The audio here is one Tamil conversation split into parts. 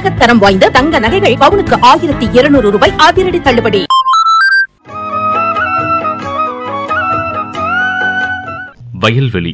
உலகத்தரம் வாய்ந்த தங்க நகைகள் பவுனுக்கு ஆயிரத்தி இருநூறு ரூபாய் அதிரடி தள்ளுபடி வயல்வெளி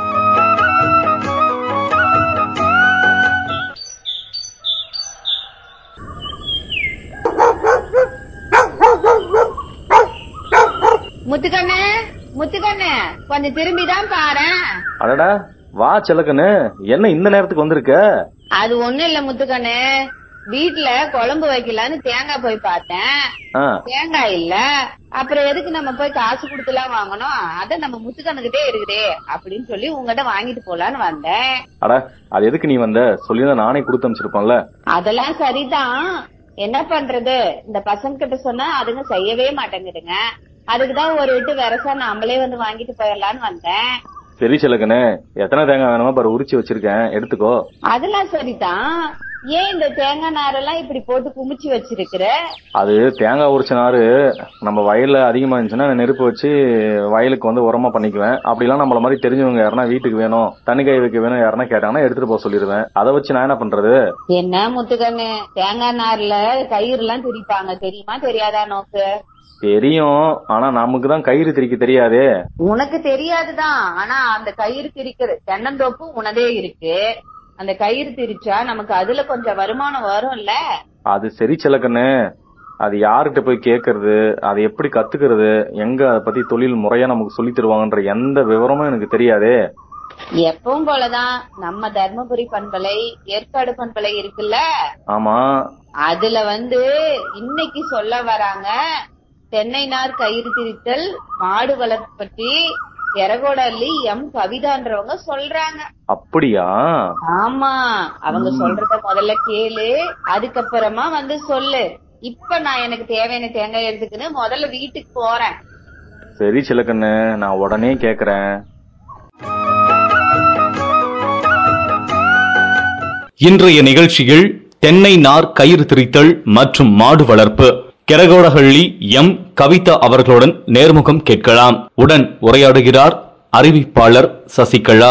முத்துக்கண்ணு முத்துக்கண்ணு கொஞ்சம் திரும்பிதான் பாரேன் அடடா வா செல்லக்கண்ணு என்ன இந்த நேரத்துக்கு வந்திருக்க அது ஒண்ணும் இல்ல முத்துக்கண்ணு வீட்ல குழம்பு வைக்கலான்னு தேங்காய் போய் பார்த்தேன் ஆ, தேங்காய் இல்ல அப்புறம் எதுக்கு நம்ம போய் காசு கொடுத்துலாம் வாங்கணும் அத நம்ம முத்துக்கண்ணுகிட்டே இருக்குதே அப்படின்னு சொல்லி உங்ககிட்ட வாங்கிட்டு போலான்னு வந்தேன் அட அது எதுக்கு நீ வந்த சொல்லியிருந்தா நானே கொடுத்து அனுப்பிச்சிருப்பேன்ல அதெல்லாம் சரிதான் என்ன பண்றது இந்த பசங்க கிட்ட சொன்னா அதுங்க செய்யவே மாட்டேங்குதுங்க அதுக்குதான் ஒரு விட்டு வெரசா நாமளே வந்து வாங்கிட்டு போயிடலான்னு வந்தேன் சரி செல்லக்கண்ணு எத்தனை தேங்காய் வேணுமோ பாரு உரிச்சு வச்சிருக்கேன் எடுத்துக்கோ அதெல்லாம் சரிதான் ஏன் இந்த தேங்காய் நாரெல்லாம் இப்படி போட்டு குமிச்சு வச்சிருக்கிற அது தேங்காய் உரிச்ச நாறு நம்ம வயல்ல அதிகமா இருந்துச்சுன்னா நான் நெருப்பு வச்சு வயலுக்கு வந்து உரமா பண்ணிக்குவேன் அப்படிலாம் நம்மள மாதிரி தெரிஞ்சவங்க யாருன்னா வீட்டுக்கு வேணும் தண்ணி காய வைக்க வேணும் யாருன்னா கேட்டாங்கன்னா எடுத்துட்டு போக சொல்லிடுவேன் அதை வச்சு நான் என்ன பண்றது என்ன முத்துக்கண்ணு தேங்காய் நார்ல கயிறு எல்லாம் திரிப்பாங்க தெரியுமா தெரியாதா நோக்கு தெரியும் ஆனா நமக்கு தான் கயிறு திரிக்க தெரியாதே உனக்கு தெரியாதுதான் ஆனா அந்த கயிறு திரிக்கிறது தென்னந்தோப்பு உனதே இருக்கு அந்த கயிறு திரிச்சா நமக்கு அதுல கொஞ்சம் வருமானம் வரும்ல அது சரி செல்லக்கண்ணு அது யார்கிட்ட போய் கேக்குறது அதை எப்படி கத்துக்கிறது எங்க அதை பத்தி தொழில் முறையா நமக்கு சொல்லி தருவாங்கன்ற எந்த விவரமும் எனக்கு தெரியாதே எப்பவும் போலதான் நம்ம தர்மபுரி பண்பலை ஏற்காடு பண்பலை இருக்குல்ல ஆமா அதுல வந்து இன்னைக்கு சொல்ல வராங்க தென்னை நார் கயிறு திரித்தல் மாடு வளர்ப்பு பற்றி எரகோடல்லி எம் கவிதான்றவங்க சொல்றாங்க அப்படியா ஆமா அவங்க சொல்றத முதல்ல கேளு அதுக்கப்புறமா வந்து சொல்லு இப்ப நான் எனக்கு தேவையான தேங்காய் எடுத்துக்கின்னு முதல்ல வீட்டுக்கு போறேன் சரி செல்லக்கண்ணு நான் உடனே கேக்குறேன் இன்றைய நிகழ்ச்சியில் தென்னை நார் கயிறு திரித்தல் மற்றும் மாடு வளர்ப்பு கெரகோடஹள்ளி எம் கவிதா அவர்களுடன் நேர்முகம் கேட்கலாம் உடன் உரையாடுகிறார் அறிவிப்பாளர் சசிகலா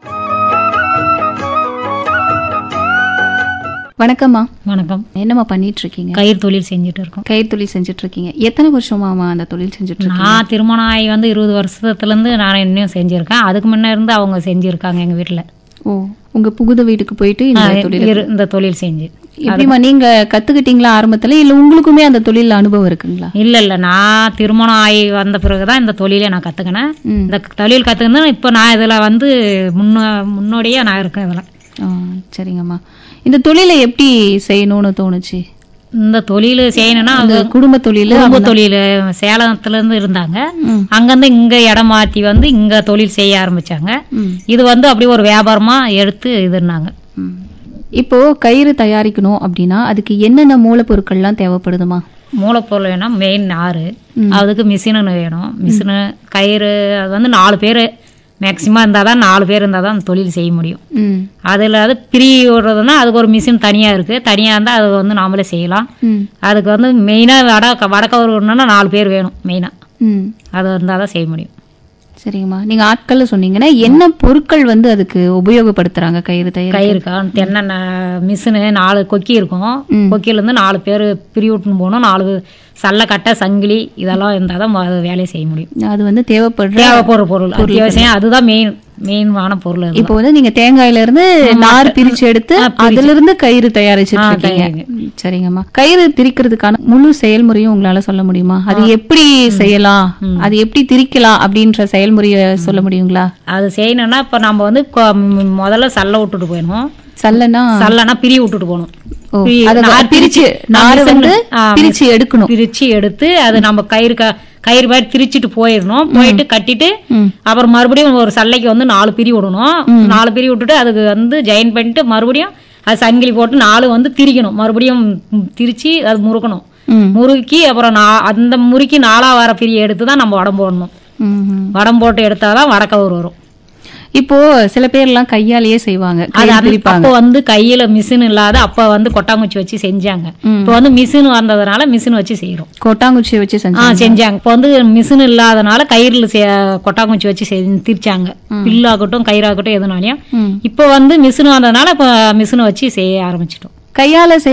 வணக்கம்மா வணக்கம் என்னம்மா பண்ணிட்டு இருக்கீங்க கயிறு தொழில் செஞ்சுட்டு இருக்கோம் கயிறு தொழில் செஞ்சுட்டு இருக்கீங்க எத்தனை வருஷமாமா அந்த தொழில் செஞ்சுட்டு இருக்கீங்க நான் திருமணம் ஆகி வந்து இருபது வருஷத்துலேருந்து நான் இன்னும் செஞ்சுருக்கேன் அதுக்கு முன்ன இருந்து அவங்க செஞ்சுருக்காங்க எங்கள் வீட்டில் ஓ உங்க புகுத வீட்டுக்கு போயிட்டு இந்த தொழில் இந்த தொழில் செஞ்சு எப்படிமா நீங்க கத்துக்கிட்டீங்களா ஆரம்பத்துல இல்ல உங்களுக்குமே அந்த தொழில் அனுபவம் இருக்குங்களா இல்லை இல்லை நான் திருமணம் ஆகி வந்த பிறகு தான் இந்த தொழிலை நான் கற்றுக்கினேன் ம். இந்த தொழில் கற்றுக்கினேன் இப்போ நான் இதில் வந்து முன்னோ முன்னோடியே நான் இருக்கேன் இதில் ஆ, சரிங்கம்மா இந்த தொழிலை எப்படி செய்யணும்னு தோணுச்சு இந்த தொழில் செய்யணும்னா அந்த அவங்க குடும்ப தொழில் குடும்ப தொழில் சேலத்துலேருந்து இருந்தாங்க ம். அங்கேருந்து இங்கே இடம் மாற்றி வந்து இங்கே தொழில் செய்ய ஆரம்பிச்சாங்க ம். இது வந்து அப்படி ஒரு வியாபாரமாக எடுத்து இதுனாங்க ம். இப்போ கயிறு தயாரிக்கணும் அப்படின்னா அதுக்கு என்னென்ன மூலப்பொருட்கள்லாம் தேவைப்படுதுமா மூலப்பொருள் வேணும் மெயின் நார் அதுக்கு மிஷினு வேணும் மிஷினு கயிறு அது வந்து நாலு பேர் மேக்சிமம் இருந்தால் தான் நாலு பேர் இருந்தால் தான் அந்த தொழில் செய்ய முடியும் ம் அதில் அது பிரி விடுறதுன்னா அதுக்கு ஒரு மிஷின் தனியாக இருக்குது தனியாக இருந்தால் அது வந்து நாமளே செய்யலாம் ம் அதுக்கு வந்து மெயினாக வட வடக்கவர் விடணும்னா நாலு பேர் வேணும் மெயினாக ம் அது இருந்தால் தான் செய்ய முடியும் சரிங்கம்மா நீங்க ஆட்கள் சொன்னீங்கன்னா என்ன பொருட்கள் வந்து அதுக்கு உபயோகப்படுத்துறாங்க கயிறு தயார் கயிறுக்கா தென்னை ந- மிஷினு நாலு கொக்கி இருக்கும் கொக்கியிலேருந்து நாலு பேர் பிரி விட்டுன்னு போகணும் நாலு சல்லை கட்டை சங்கிலி இதெல்லாம் இருந்தால் தான் மொத வேலையை செய்ய முடியும் அது வந்து தேவைப்படுற தேவைப்படுற பொருள் அத்தியாவசியம் அதுதான் மெயின் மெயினான பொருள் அது இப்போ வந்து நீங்க தேங்காயில இருந்து நார் பிரிச்சு எடுத்து ஆ, பிரிச்சு. அதுல இருந்து கயிறு தயாரிச்சிட்டு ஆ, இருக்கீங்க தயாரிங்க. ம், சரிங்கம்மா கயிறு திரிக்கிறதுக்கான முழு செயல்முறையும் உங்களால சொல்ல முடியுமா அது எப்படி செய்யலாம் அது எப்படி திரிக்கலாம் அப்படின்ற செயல்முறையை சொல்ல முடியுங்களா அது செய்யணும்னா இப்போ நம்ம வந்து கொ- ம், முதல்ல சல்லை விட்டுட்டு போயிடணும் சல்லனா சல்லைனா பிரி விட்டுட்டு போகணும் ஓ, பிரி- அத நார் பிரிச்சு நாரை மிஷின்ல- வந்து ஆ, பிரிச்சு எடுக்கணும் பிரிச்சு எடுத்து அது நம்ம கயிறு க- கயிறு மாதிரி திரிச்சிட்டு போயிடணும் போயிட்டு கட்டிட்டு ம். அப்புறம் மறுபடியும் ஒரு சல்லைக்கு வந்து நாலு பிரி விடணும் நாலு பிரி விட்டுட்டு அதுக்கு வந்து ஜாயின் பண்ணிட்டு மறுபடியும் அது சங்கிலி போட்டு நாலு வந்து திரிக்கணும் மறுபடியும் ம், திரிச்சு அது முறுக்கணும் ம். முறுக்கி அப்புறம் நா- அந்த முறுக்கி நாலா வார பிரிய எடுத்து தான் நம்ம வடம் போடணும் ம், ம். வடம் போட்டு எடுத்தாதான் வடக்கவர் வரும் இப்போ சில பேர் எல்லாம் கையாலேயே செய்வாங்க அது கயிறு அந்த- திரிப்பாங்க அப்போ வந்து கையில மிஷின் இல்லாத அப்ப வந்து கொட்டாங்குச்சி வச்சு செஞ்சாங்க ம். இப்போ வந்து மிஷின் வந்ததுனால மிஷின் வச்சு செய்யறோம் கொட்டாங்குச்சியை வச்சு ஆ செஞ்சாங்க செஞ்சாங்க இப்போ வந்து மிஷின் இல்லாதனால கயிறுல செ- கொட்டாங்குச்சி வச்சு செஞ்சு திரிச்சாங்க பில்லாகட்டும் கயிறாகட்டும் எதுனாலையும் ம். இப்போ வந்து மிஷின் வந்ததுனால இப்போ மிஷின் வச்சு செய்ய ஆரம்பிச்சிட்டோம் கையால